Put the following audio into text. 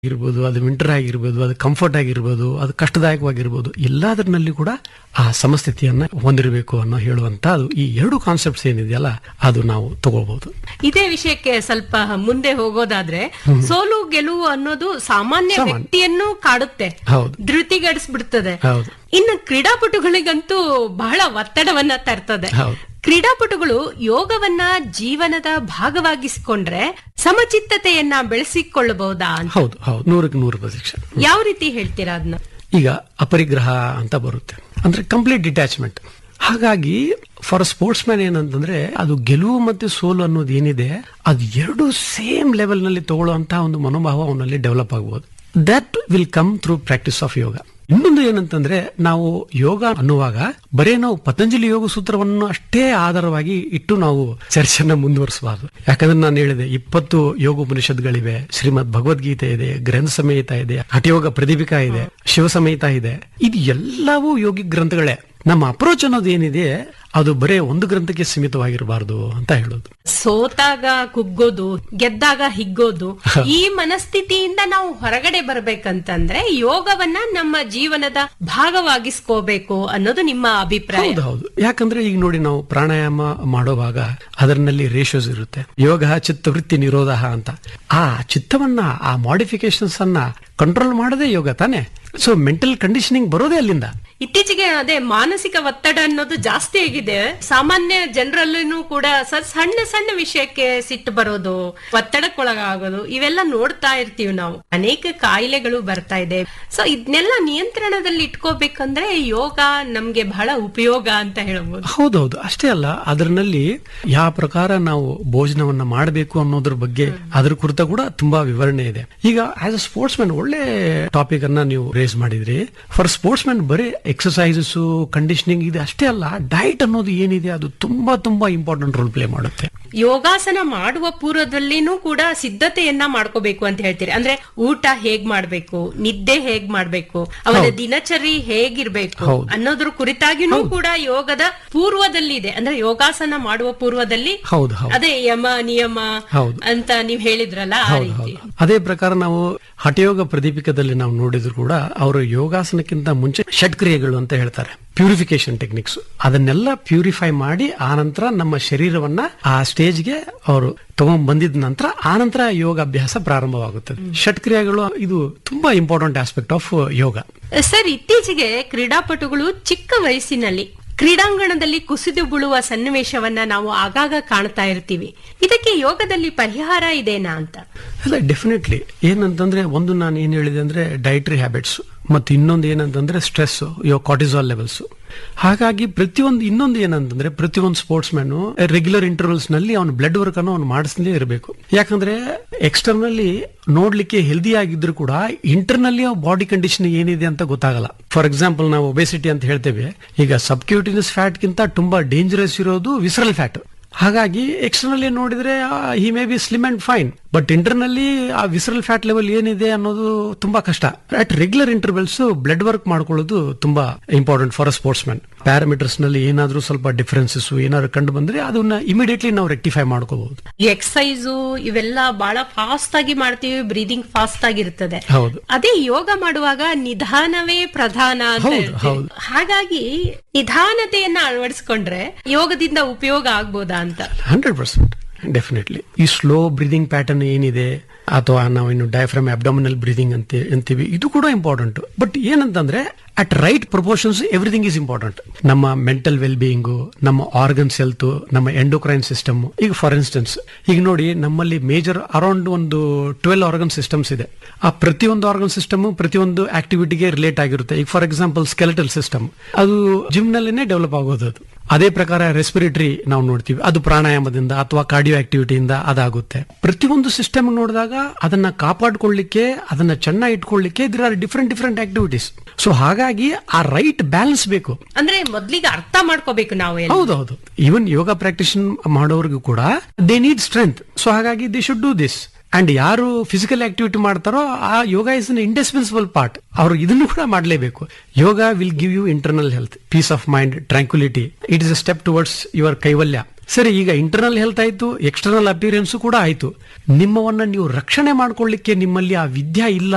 ಇರ್ಬೋದು ಅದು ವಿಂಟರ್ ಆಗಿರ್ಬೋದು ಅದು ಕಂಫರ್ಟ್ ಆಗಿರ್ಬೋದು ಅದು ಕಷ್ಟದಾಯಕವಾಗಿರ್ಬೋದು ಎಲ್ಲದರಲ್ಲಿ ಕೂಡ ಆ ಸಮಸ್ಥಿತಿಯನ್ನ ಹೊಂದಿರಬೇಕು ಅನ್ನೋ ಹೇಳುವಂತ ಅದು ಈ ಎರಡು ಕಾನ್ಸೆಪ್ಟ್ಸ್ ಏನಿದೆಯಲ್ಲ ಅದು ನಾವು ತಗೋಬಹುದು ಇದೇ ವಿಷಯಕ್ಕೆ ಸ್ವಲ್ಪ ಮುಂದೆ ಹೋಗೋದಾದ್ರೆ ಸೋಲು ಗೆಲುವು ಅನ್ನೋದು ಸಾಮಾನ್ಯ ಸಾಮಾನ್ಯ. ವ್ಯಕ್ತಿಯನ್ನು ಕಾಡುತ್ತೆ ಹೌದು ಧೃತಿಗಡಿಸ್ಬಿಡ್ತದೆ ಹೌದು ಇನ್ನು ಕ್ರೀಡಾಪಟುಗಳಿಗಂತೂ ಬಹಳ ಒತ್ತಡವನ್ನ ತರ್ತದೆ ಹೌದು ಕ್ರೀಡಾಪಟುಗಳು ಯೋಗವನ್ನ ಜೀವನದ ಭಾಗವಾಗಿಸಿಕೊಂಡ್ರೆ ಸಮಚಿತ್ತತೆಯನ್ನ ಬೆಳೆಸಿಕೊಳ್ಳಬಹುದಾ ಅಂತ ಹೌದು ಹೌದು ನೂರಕ್ಕೆ ನೂರು ಪ್ರತಿಶತ ಯಾವ ರೀತಿ ಹೇಳ್ತೀರಾ ಅದನ್ನ ಈಗ ಅಪರಿಗ್ರಹ ಅಂತ ಬರುತ್ತೆ ಅಂದ್ರೆ ಕಂಪ್ಲೀಟ್ ಡಿಟ್ಯಾಚ್ಮೆಂಟ್ ಹಾಗಾಗಿ ಫಾರ್ ಸ್ಪೋರ್ಟ್ಸ್ ಮ್ಯಾನ್ ಏನಂತಂದ್ರೆ ಅದು ಗೆಲುವು ಮತ್ತೆ ಸೋಲು ಅನ್ನೋದು ಏನಿದೆ ಅದು ಎರಡು ಸೇಮ್ ಲೆವೆಲ್ ನಲ್ಲಿ ತಗೊಳ್ಳುವಂತಹ ಒಂದು ಮನೋಭಾವ ಅವನಲ್ಲಿ ಡೆವಲಪ್ ಆಗಬಹುದು that will come through practice of yoga ಇನ್ನೊಂದು ಏನಂತಂದ್ರೆ ನಾವು ಯೋಗ ಅನ್ನುವಾಗ ಬರೇ ನಾವು ಪತಂಜಲಿ ಯೋಗ ಸೂತ್ರವನ್ನು ಅಷ್ಟೇ ಆಧಾರವಾಗಿ ಇಟ್ಟು ನಾವು ಚರ್ಚೆನ ಮುಂದುವರಿಸಬಾರದು ಯಾಕಂದ್ರೆ ನಾನು ಹೇಳಿದೆ ಇಪ್ಪತ್ತು ಯೋಗ ಉಪನಿಷತ್ಗಳಿವೆ ಶ್ರೀಮದ್ ಭಗವದ್ಗೀತೆ ಇದೆ ಗ್ರಂಥ ಸಮೇತ ಇದೆ ಹಠಯೋಗ ಪ್ರದೀಪಿಕಾ ಇದೆ ಶಿವ ಸಮೇತ ಇದೆ ಇದು ಎಲ್ಲವೂ ಯೋಗಿ ಗ್ರಂಥಗಳೇ ನಮ್ಮ ಅಪ್ರೋಚ್ ಅನ್ನೋದು ಏನಿದೆ ಅದು ಬರೇ ಒಂದು ಗ್ರಂಥಕ್ಕೆ ಸೀಮಿತವಾಗಿರಬಾರದು ಅಂತ ಹೇಳೋದು ಸೋತಾಗ ಕುಗ್ಗೋದು ಗೆದ್ದಾಗ ಹಿಗ್ಗೋದು ಈ ಮನಸ್ಥಿತಿಯಿಂದ ನಾವು ಹೊರಗಡೆ ಬರ್ಬೇಕಂತಂದ್ರೆ ಯೋಗವನ್ನ ನಮ್ಮ ಜೀವನದ ಭಾಗವಾಗಿಸ್ಕೋಬೇಕು ಅನ್ನೋದು ನಿಮ್ಮ ಅಭಿಪ್ರಾಯ ಹೌದು ಹೌದು ಯಾಕಂದ್ರೆ ಈಗ ನೋಡಿ ನಾವು ಪ್ರಾಣಾಯಾಮ ಮಾಡುವಾಗ ಅದರಲ್ಲಿ ರೇಷಿಯೋಸ್ ಇರುತ್ತೆ ಯೋಗ ಚಿತ್ತವೃತ್ತಿ ನಿರೋಧ ಅಂತ ಆ ಚಿತ್ತವನ್ನ ಆ ಮಾಡಿಫಿಕೇಶನ್ಸ್ ಅನ್ನ ಕಂಟ್ರೋಲ್ ಮಾಡೋದೇ ಯೋಗ ತಾನೆ ಸೊ ಮೆಂಟಲ್ ಕಂಡೀಷನಿಂಗ್ ಬರೋದೇ ಅಲ್ಲಿಂದ ಇತ್ತೀಚೆಗೆ ಅದೇ ಮಾನಸಿಕ ಒತ್ತಡ ಅನ್ನೋದು ಜಾಸ್ತಿ ಆಗಿದೆ ಸಾಮಾನ್ಯ ಜನರಲ್ಲೂ ಕೂಡ ಸ- ಸಣ್ಣ ಸಣ್ಣ ವಿಷಯಕ್ಕೆ ಸಿಟ್ಟು ಬರೋದು ಒತ್ತಡಕ್ಕೊಳಗಾಗೋದು ಇವೆಲ್ಲ ನೋಡ್ತಾ ಇರ್ತೀವಿ ನಾವು ಅನೇಕ ಕಾಯಿಲೆಗಳು ಬರ್ತಾ ಇದೆ ಸೊ ಇದನ್ನೆಲ್ಲ ನಿಯಂತ್ರಣದಲ್ಲಿ ಇಟ್ಕೋಬೇಕಂದ್ರೆ ಯೋಗ ನಮ್ಗೆ ಬಹಳ ಉಪಯೋಗ ಅಂತ ಹೇಳ್ಬೋದು ಹೌದೌದು ಅಷ್ಟೇ ಅಲ್ಲ ಅದರಲ್ಲಿ ಯಾವ ಪ್ರಕಾರ ನಾವು ಭೋಜನವನ್ನ ಮಾಡಬೇಕು ಅನ್ನೋದ್ರ ಬಗ್ಗೆ ಅದ್ರ ಕುರಿತ ಕೂಡ ತುಂಬಾ ವಿವರಣೆ ಇದೆ ಈಗ ಆಸ್ ಅ ಸ್ಪೋರ್ಟ್ಸ್ ಮ್ಯಾನ್ ಒಳ್ಳೆ ಟಾಪಿಕ್ ಅನ್ನ ನೀವು ರೇಸ್ ಮಾಡಿದ್ರಿ ಫಾರ್ ಸ್ಪೋರ್ಟ್ಸ್ ಮ್ಯಾನ್ ಬರೀ ಎಕ್ಸಸೈಸಸ್ ಕಂಡೀಷನಿಂಗ್ ಇದೆ ಅಷ್ಟೇ ಅಲ್ಲ ಡಯಟ್ ಅನ್ನೋದು ಏನಿದೆ ಅದು ತುಂಬಾ ತುಂಬಾ ಇಂಪಾರ್ಟೆಂಟ್ ರೋಲ್ ಪ್ಲೇ ಮಾಡುತ್ತೆ ಯೋಗಾಸನ ಮಾಡುವ ಪೂರ್ವದಲ್ಲಿನೂ ಕೂಡ ಸಿದ್ಧತೆಯನ್ನ ಮಾಡ್ಕೋಬೇಕು ಅಂತ ಹೇಳ್ತೀರಿ ಅಂದ್ರೆ ಊಟ ಹೇಗ್ ಮಾಡ್ಬೇಕು ನಿದ್ದೆ ಹೇಗ್ ಮಾಡ್ಬೇಕು ಅವನ ದಿನಚರಿ ಹೇಗಿರ್ಬೇಕು ಹೌದು. ಅನ್ನೋದ್ರ ಕುರಿತಾಗಿನೂ ಕೂಡ ಯೋಗದ ಪೂರ್ವದಲ್ಲಿ ಇದೆ ಅಂದ್ರೆ ಯೋಗಾಸನ ಮಾಡುವ ಪೂರ್ವದಲ್ಲಿ ಹೌದು ಹೌದು ಅದೇ ಯಮ ನಿಯಮ ಹೌದು. ಅಂತ ನೀವ್ ಹೇಳಿದ್ರಲ್ಲ ಆ ಹೌದು ರೀತಿ ಹೌದು ಅದೇ ಪ್ರಕಾರ ನಾವು ಹಠಯೋಗ ಪ್ರದೀಪಿಕದಲ್ಲಿ ನಾವು ನೋಡಿದ್ರು ಕೂಡ ಅವರು ಯೋಗಾಸನಕ್ಕಿಂತ ಮುಂಚೆ ಷಟ್ಕ್ರಿಯೆಗಳು ಅಂತ ಹೇಳ್ತಾರೆ ಪ್ಯೂರಿಫಿಕೇಶನ್ ಟೆಕ್ನಿಕ್ಸ್ ಅದನ್ನೆಲ್ಲ ಪ್ಯೂರಿಫೈ ಮಾಡಿ ಆ ನಂತರ ನಮ್ಮ ಶರೀರವನ್ನ ಆ ಸ್ಟೇಜ್ಗೆ ಅವರು ತಗೊಂಡ್ ಬಂದಿದ ನಂತರ ಆ ನಂತರ ಯೋಗ ಅಭ್ಯಾಸ ಪ್ರಾರಂಭವಾಗುತ್ತದೆ ಷಟ್ಕ್ರಿಯೆಗಳು ಇದು ತುಂಬಾ important aspect of yoga sir ಇತ್ತೀಚೆಗೆ ಕ್ರೀಡಾಪಟುಗಳು ಚಿಕ್ಕ ವಯಸ್ಸಿನಲ್ಲಿ ಕ್ರೀಡಾಂಗಣದಲ್ಲಿ ಕುಸಿದು ಬೀಳುವ ಸನ್ನಿವೇಶವನ್ನ ನಾವು ಆಗಾಗ ಕಾಣ್ತಾ ಇರ್ತೀವಿ ಇದಕ್ಕೆ ಯೋಗದಲ್ಲಿ ಪರಿಹಾರ ಇದೆನಾ ಅಂತ ಅಲ್ಲ ಡೆಫಿನೆಟ್ಲಿ ಏನಂತಂದ್ರೆ ಒಂದು ನಾನು ಏನ್ ಹೇಳಿದೆ ಅಂದ್ರೆ ಡೈಟ್ರಿ ಹ್ಯಾಬಿಟ್ಸ್ ಮತ್ತು ಇನ್ನೊಂದು ಏನಂತಂದ್ರೆ ಸ್ಟ್ರೆಸ್ ಯೋ ಕಾರ್ಟಿಸಾಲ್ ಲೆವೆಲ್ಸ್ ಹಾಗಾಗಿ ಪ್ರತಿಯೊಂದು ಇನ್ನೊಂದು ಏನಂತಂದ್ರೆ ಪ್ರತಿಯೊಂದು ಸ್ಪೋರ್ಟ್ಸ್ ಮ್ಯಾನ್ ರೆಗ್ಯುಲರ್ ಇಂಟರ್ವಲ್ಸ್ ನಲ್ಲಿ ಅವನು ಬ್ಲಡ್ ವರ್ಕ್ ಅನ್ನು ಅವ್ನು ಮಾಡಿಸಲೇ ಇರಬೇಕು ಯಾಕಂದ್ರೆ ಎಕ್ಸ್ಟರ್ನಲ್ಲಿ ನೋಡ್ಲಿಕ್ಕೆ ಹೆಲ್ದಿ ಆಗಿದ್ರು ಕೂಡ ಇಂಟರ್ನಲ್ಲಿ ಬಾಡಿ ಕಂಡೀಷನ್ ಏನಿದೆ ಅಂತ ಗೊತ್ತಾಗಲ್ಲ ಫಾರ್ ಎಕ್ಸಾಂಪಲ್ ನಾವು ಒಬೆಸಿಟಿ ಅಂತ ಹೇಳ್ತೇವೆ ಈಗ ಸಬ್ಕ್ಯೂಟಿನಸ್ ಫ್ಯಾಟ್ ಗಿಂತ ತುಂಬಾ ಡೇಂಜರಸ್ ಇರೋದು ವಿಸರಲ್ ಫ್ಯಾಟ್ ಹಾಗಾಗಿ ಎಕ್ಸ್ಟರ್ನಲ್ಲಿ ನೋಡಿದ್ರೆ he may be slim and fine but ಇಂಟರ್ನಲ್ಲಿ ಆ ವಿಸರಲ್ ಫ್ಯಾಟ್ ಲೆವೆಲ್ ಏನಿದೆ ಅನ್ನೋದು ತುಂಬಾ ಕಷ್ಟ at regular intervals blood work ಮಾಡ್ಕೊಳ್ಳೋದು ತುಂಬಾ important for a sportsman parameters ನಲ್ಲಿ ಏನಾದ್ರೂ ಸ್ವಲ್ಪ ಡಿಫರೆನ್ಸಸ್ ಏನಾದ್ರು ಕಂಡು ಬಂದ್ರೆ ಅದನ್ನ ಇಮಿಡಿಯೇಟ್ಲಿ ನಾವು ರೆಕ್ಟಿಫೈ ಮಾಡ್ಕೋಬಹುದು ಎಕ್ಸಸೈಸು ಇವೆಲ್ಲ ಬಹಳ ಫಾಸ್ಟ್ ಆಗಿ ಮಾಡ್ತೀವಿ ಬ್ರೀದಿಂಗ್ ಫಾಸ್ಟ್ ಆಗಿರ್ತದೆ ಹೌದು ಅದೇ ಯೋಗ ಮಾಡುವಾಗ ನಿಧಾನವೇ ಪ್ರಧಾನ ಅಂತ ಹೌದು, ಹೇಳ್ತೀವಿ. ಹೌದು. ಹಾಗಾಗಿ ನಿಧಾನತೆಯನ್ನ ಅಳವಡಿಸ್ಕೊಂಡ್ರೆ ಯೋಗದಿಂದ ಉಪಯೋಗ ಆಗ್ಬೋದಾ ಅಂತ ಹಂಡ್ರೆಡ್ ಪರ್ಸೆಂಟ್ ಡೆಫಿನೆಟ್ಲಿ ಈ ಸ್ಲೋ ಬ್ರೀದಿಂಗ್ ಪ್ಯಾಟರ್ನ್ ಏನಿದೆ ಅಥವಾ ನಾವು ಇನ್ನು ಡಯಾಫ್ರಮ್ ಅಬ್ಡಮಿನಲ್ ಬ್ರೀದಿಂಗ್ ಅಂತ ಅಂತೀವಿ ಇದು ಕೂಡ ಇಂಪಾರ್ಟೆಂಟ್ ಬಟ್ ಏನಂತಂದ್ರೆ at right proportions everything is important ನಮ್ಮ ಮೆಂಟಲ್ ವೆಲ್ ಬೀಯಿಂಗು ನಮ್ಮ ಆರ್ಗನ್ಸ್ ಹೆಲ್ತ್ ನಮ್ಮ ಎಂಡೋಕ್ರೈನ್ ಸಿಸ್ಟಮ್ ಈಗ ಫಾರ್ ಇನ್ಸ್ಟೆನ್ಸ್ ಈಗ ನೋಡಿ ನಮ್ಮಲ್ಲಿ ಮೇಜರ್ ಅರೌಂಡ್ ಒಂದು ಟ್ವೆಲ್ ಆರ್ಗನ್ ಸಿಸ್ಟಮ್ಸ್ ಇದೆ ಆ ಪ್ರತಿಯೊಂದು ಆರ್ಗನ್ ಸಿಸ್ಟಮ್ ಪ್ರತಿಯೊಂದು ಆಕ್ಟಿವಿಟಿಗೆ ರಿಲೇಟ್ ಆಗಿರುತ್ತೆ ಈಗ ಫಾರ್ ಎಕ್ಸಾಂಪಲ್ ಸ್ಕೆಲೆಟಲ್ ಸಿಸ್ಟಮ್ ಅದು ಜಿಮ್ ನಲ್ಲೇನೆ ಡೆವಲಪ್ ಆಗೋದು ಅದು ಅದೇ ಪ್ರಕಾರ ರೆಸ್ಪಿರೇಟರಿ ನಾವು ನೋಡ್ತೀವಿ ಅದು ಪ್ರಾಣಾಯಾಮದಿಂದ ಅಥವಾ ಕಾರ್ಡಿಯೋ ಆಕ್ಟಿವಿಟಿಯಿಂದ ಅದಾಗುತ್ತೆ ಪ್ರತಿಯೊಂದು ಸಿಸ್ಟಮ್ ನೋಡಿದಾಗ ಅದನ್ನ ಕಾಪಾಡ್ಕೊಳ್ಳಿಕ್ಕೆ ಅದನ್ನ ಚೆನ್ನಾಗಿ ಇಟ್ಕೊಳ್ಳಿಕ್ಕೆ ಇದ್ರ are different different activities so ಹಾಗಾಗಿ ಆ ರೈಟ್ ಬ್ಯಾಲೆನ್ಸ್ ಬೇಕು ಅಂದ್ರೆ ಮೊದ್ಲಿಗೆ ಅರ್ಥ ಮಾಡ್ಕೋಬೇಕು ನಾವು ಎಲ್ಲ. ಹೌದೌದು ಈವನ್ ಯೋಗ ಪ್ರಾಕ್ಟೀಸ್ ಮಾಡೋರ್ಗು ಕೂಡ ದೇ ನೀಡ್ ಸ್ಟ್ರೆಂತ್ ಸೊ ಹಾಗಾಗಿ they should do this and ಯಾರು ಫಿಸಿಕಲ್ ಆಕ್ಟಿವಿಟಿ ಮಾಡ್ತಾರೋ ಆ yoga is an indispensable part ಅವರು ಇದನ್ನು ಕೂಡ ಮಾಡಲೇಬೇಕು yoga will give you internal health peace of mind tranquility it is a step towards your kaivalya ಸರಿ ಈಗ ಇಂಟರ್ನಲ್ ಹೆಲ್ತ್ ಆಯ್ತು ಎಕ್ಸ್ಟರ್ನಲ್ ಅಪಿಯರೆನ್ಸ್ ಕೂಡ ಆಯ್ತು ನಿಮ್ಮವನ್ನ ನೀವು ರಕ್ಷಣೆ ಮಾಡ್ಕೊಳ್ಳಿಕ್ಕೆ ನಿಮ್ಮಲ್ಲಿ ಆ ವಿದ್ಯಾ ಇಲ್ಲ